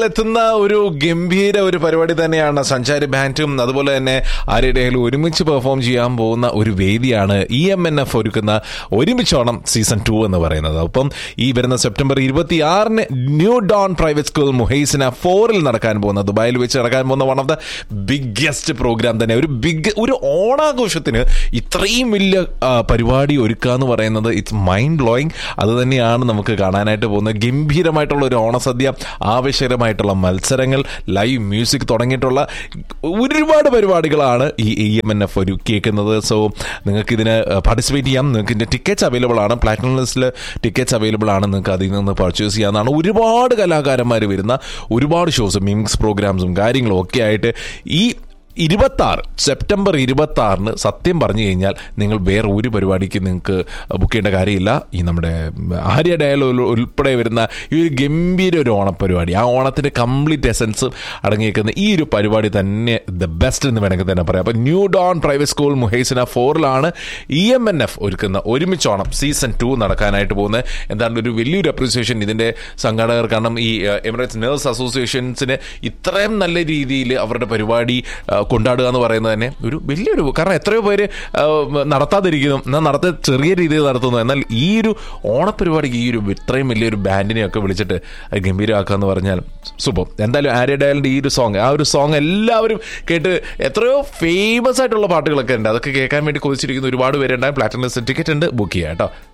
എത്തുന്ന ഒരു ഗംഭീര ഒരു പരിപാടി തന്നെയാണ് സഞ്ചാരി ബാൻഡും അതുപോലെ തന്നെ ആരുടെയും ഒരുമിച്ച് പെർഫോം ചെയ്യാൻ പോകുന്ന ഒരു വേദിയാണ് ഇ എം എൻ എഫ് ഒരുക്കുന്ന ഒരുമിച്ചോണം സീസൺ ടു എന്ന് പറയുന്നത് അപ്പം ഈ വരുന്ന സെപ്റ്റംബർ ഇരുപത്തി ആറിന് new dawn private school Muhaisnah ഫോറിൽ നടക്കാൻ പോകുന്ന ദുബായിൽ വെച്ച് നടക്കാൻ പോകുന്ന one of the biggest programme തന്നെ ഒരു ബിഗ് ഒരു ഓണാഘോഷത്തിന് ഇത്രയും വലിയ ആ, പരിപാടി ഒരുക്കുക എന്ന് പറയുന്നത് ഇറ്റ്സ് മൈൻഡ് ബ്ലോയിങ് അത് തന്നെയാണ് നമുക്ക് കാണാനായിട്ട് പോകുന്നത് ഗംഭീരമായിട്ടുള്ള ഒരു ഓണസദ്യ ആവേശകരമായിട്ടുള്ള മത്സരങ്ങൾ ലൈവ് മ്യൂസിക് തുടങ്ങിയിട്ടുള്ള ഒരുപാട് പരിപാടികളാണ് ഈ ഇ എം എൻ എഫ് ഒരു കേൾക്കുന്നത് സോ നിങ്ങൾക്ക് ഇതിന് പാർട്ടിസിപ്പേറ്റ് ചെയ്യാം നിങ്ങൾക്ക് ഇതിന്റെ ടിക്കറ്റ്സ് അവൈലബിൾ ആണ് പ്ലാറ്റിനം ലിസ്റ്റിൽ ടിക്കറ്റ്സ് അവൈലബിൾ ആണ് നിങ്ങൾക്ക് അതിൽ നിന്ന് പർച്ചേസ് ചെയ്യാവുന്നതാണ് ഒരുപാട് കലാകാരന്മാർ വരുന്ന ഒരുപാട് ഷോസും മിമിക്സ് പ്രോഗ്രാംസും കാര്യങ്ങളും ഒക്കെ ആയിട്ട് ഈ ഇരുപത്തി ആറ് സെപ്റ്റംബർ ഇരുപത്തി ആറിന് സത്യം പറഞ്ഞു കഴിഞ്ഞാൽ നിങ്ങൾ വേറെ ഒരു പരിപാടിക്ക് നിങ്ങൾക്ക് ബുക്ക് ചെയ്യേണ്ട കാര്യമില്ല ഈ നമ്മുടെ ആര്യ ഡയൽ ഉൾപ്പെടെ വരുന്ന ഈ ഒരു ഗംഭീര ഒരു ഓണപ്പരിപാടി ആ ഓണത്തിന്റെ കംപ്ലീറ്റ് എസൻസ് അടങ്ങിയിരിക്കുന്ന ഈ ഒരു പരിപാടി തന്നെ ദ ബെസ്റ്റ് എന്ന് വേണമെങ്കിൽ തന്നെ പറയാം അപ്പോൾ new dawn private school Muhaisnah ഫോറിലാണ് ഇ എം എൻ എഫ് ഒരുക്കുന്ന ഒരുമിച്ചോണം സീസൺ ടു നടക്കാനായിട്ട് പോകുന്നത് എന്താണ് ഒരു വലിയൊരു അപ്രീസിയേഷൻ ഇതിന്റെ സംഘാടകർ കാരണം ഈ എമിറേറ്റ്സ് നേഴ്സ് അസോസിയേഷൻസിന് ഇത്രയും നല്ല രീതിയിൽ അവരുടെ പരിപാടി ആ, കൊണ്ടാടുക എന്ന് പറയുന്നത് തന്നെ ഒരു വലിയൊരു കാരണം എത്രയോ പേര് ആ, നടത്താതിരിക്കുന്നു എന്നാൽ നടത്ത ചെറിയ രീതിയിൽ നടത്തുന്നു എന്നാൽ ഈ ഒരു ഓണപരിപാടിക്ക് ഈ ഒരു ഇത്രയും വലിയൊരു ബാൻഡിനെയൊക്കെ വിളിച്ചിട്ട് അത് ഗംഭീരമാക്കുക എന്ന് പറഞ്ഞാൽ സൂപ്പർ എന്തായാലും ആര്യ ഡയലിന്റെ ഈ ഒരു സോങ് ആ ഒരു സോങ് എല്ലാവരും കേട്ട് എത്രയോ ഫേമസ് ആയിട്ടുള്ള പാട്ടുകളൊക്കെ ഉണ്ട് അതൊക്കെ കേൾക്കാൻ വേണ്ടി കൊതിച്ചിരിക്കുന്ന ഒരുപാട് പേരുണ്ടാകും പ്ലാറ്റിനം ടിക്കറ്റ് ഉണ്ട് ബുക്ക് ചെയ്യാം കേട്ടോ